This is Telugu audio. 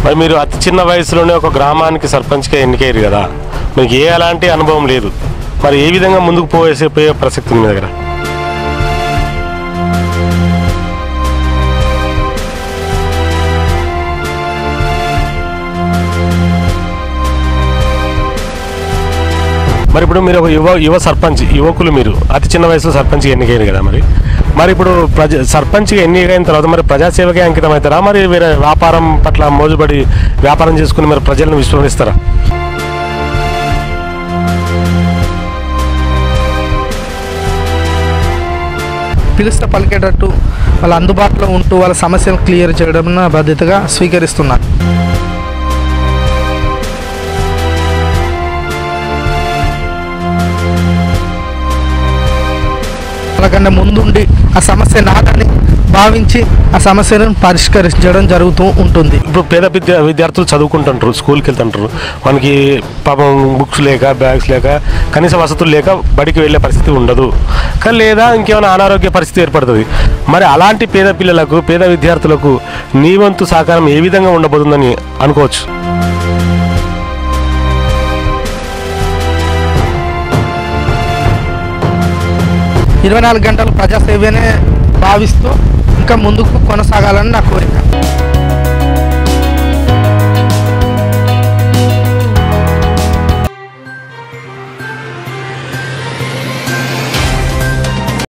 మరి మీరు అతి చిన్న వయసులోనే ఒక గ్రామానికి సర్పంచ్గా ఎన్నికయ్యారు కదా మీకు ఏ అలాంటి అనుభవం లేదు మరి ఏ విధంగా ముందుకు పోయేసే పోయే ప్రసక్తి ఉంది మీ దగ్గర మరి ఇప్పుడు మీరు ఒక యువ యువ సర్పంచ్ యువకులు మీరు అతి చిన్న వయసులో సర్పంచ్గా ఎన్నికయ్యారు కదా మరి మరి ఇప్పుడు ప్రజ సర్పంచ్గా ఎన్నికైన తర్వాత మరి ప్రజాసేవకే అంకితం అవుతారా మరి వేరే వ్యాపారం పట్ల మోజుబడి వ్యాపారం చేసుకుని మరి ప్రజలను విస్మరిస్తారా పిలిస్తే పలికేటట్టు వాళ్ళ అందుబాటులో ఉంటూ వాళ్ళ సమస్యలు క్లియర్ చేయడం నా బాధ్యతగా స్వీకరిస్తున్నాను వాళ్ళకన్నా ముందుండి ఆ సమస్య నాదని భావించి ఆ సమస్యను పరిష్కరించడం జరుగుతూ ఉంటుంది ఇప్పుడు పేద విద్యా విద్యార్థులు చదువుకుంటుంటారు స్కూల్కి వెళ్తుంటారు మనకి పాపం బుక్స్ లేక బ్యాగ్స్ లేక కనీస వసతులు లేక బడికి వెళ్ళే పరిస్థితి ఉండదు కానీ లేదా ఇంకేమైనా అనారోగ్య పరిస్థితి ఏర్పడుతుంది మరి అలాంటి పేద పిల్లలకు పేద విద్యార్థులకు నీ వంతు సహకారం ఏ విధంగా ఉండబోతుందని అనుకోవచ్చు ఇరవై నాలుగు గంటలు ప్రజాసేవనే భావిస్తూ ఇంకా ముందుకు కొనసాగాలని నా కోరిక